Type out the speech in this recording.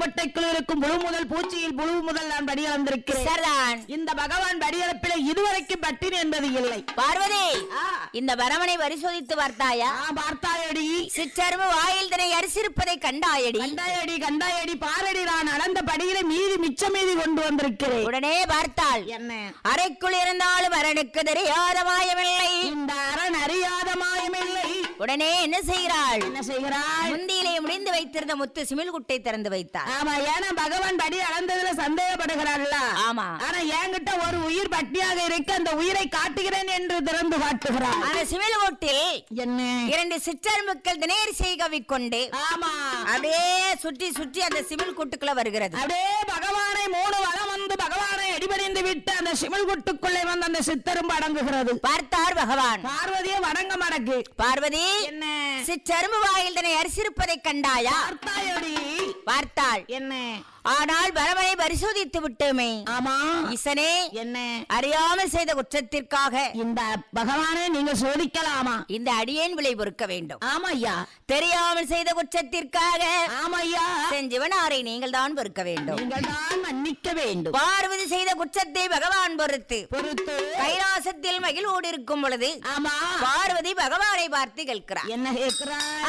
புழுக்கொட்டைக்குள் இருக்கும் புழு முதல் பூச்சியில் புழு முதல் நான் படி அளந்திருக்கிறேன் சரிதான் இந்த பகவான் படியளப்பில இதுவரைக்கும் பட்டினி என்பது இல்லை பார்வதி ஆ. இந்த வரமனை பரிசோதித்து பார்த்தாயா ஆ, பார்த்தாயடி சிற்றரும்பு வாயில் தனை அரிசிருப்பதை கண்டாயடி கண்டாயடி கண்டாயடி பாரடி நான் அளந்த படியில மீதி மிச்ச மீதி கொண்டு வந்திருக்கிறேன் உடனே பார்த்தாள் என்ன அறைக்குள் இருந்தாலும் அரணுக்கு தெரியாத மாயமில்லை இந்த அரண் அறியாத மாயமில்லை உடனே என்ன செய்கிறாள் என்ன செய்கிறாய் முந்தியிலே முடிந்து வைத்திருந்த முத்து சிமிழ் குட்டை திறந்து வைத்தாள் ஆமா ஏன்னா பகவான் படி அளந்ததுல சந்தேகப்படுகிறாள்ல ஆமா ஆனா என்கிட்ட ஒரு உயிர் பட்டியாக இருக்கு அந்த உயிரை காட்டுகிறேன் என்று திறந்து காட்டுகிறார் அந்த சிமிழ் குட்டில் என்ன இரண்டு சிற்றரும்புக்கள் தினேரிசை கவிக்கொண்டு ஆமா அப்படியே சுற்றி சுற்றி அந்த சிமிழ் கூட்டுக்குள்ள வருகிறது அப்படியே பகவானை மூணு வளம் வந்து பகவானை அடிபணிந்து விட்டு அந்த சிமிழ் குட்டுக்குள்ளே வந்து அந்த சித்தரும் அடங்குகிறது பார்த்தார் பகவான் பார்வதியை வணங்க மடக்கு பார்வதி என்ன சிற்றரும்பு வாயில் தன்னை அரிசிருப்பதை கண்டாயா பார்த்தாயடி பார்த்தாள் என்ன ஆனால் பரமனை பரிசோதித்து விட்டோமே ஆமா ஈசனே என்ன அறியாமல் செய்த குற்றத்திற்காக இந்த பகவானை நீங்க சோதிக்கலாமா இந்த அடியேன் விலை பொறுக்க வேண்டும் ஆமா ஐயா தெரியாமல் செய்த குற்றத்திற்காக ஆமா ஐயா செஞ்சவனாரை நீங்கள் தான் பொறுக்க வேண்டும் நீங்கள் தான் மன்னிக்க வேண்டும் பார்வதி செய்த குற்றத்தை பகவான் பொறுத்து பொறுத்து கைலாசத்தில் மகிழ்வோடு இருக்கும் பொழுது ஆமா பார்வதி பகவானை பார்த்து கேட்கிறார் என்ன கேட்கிறாய்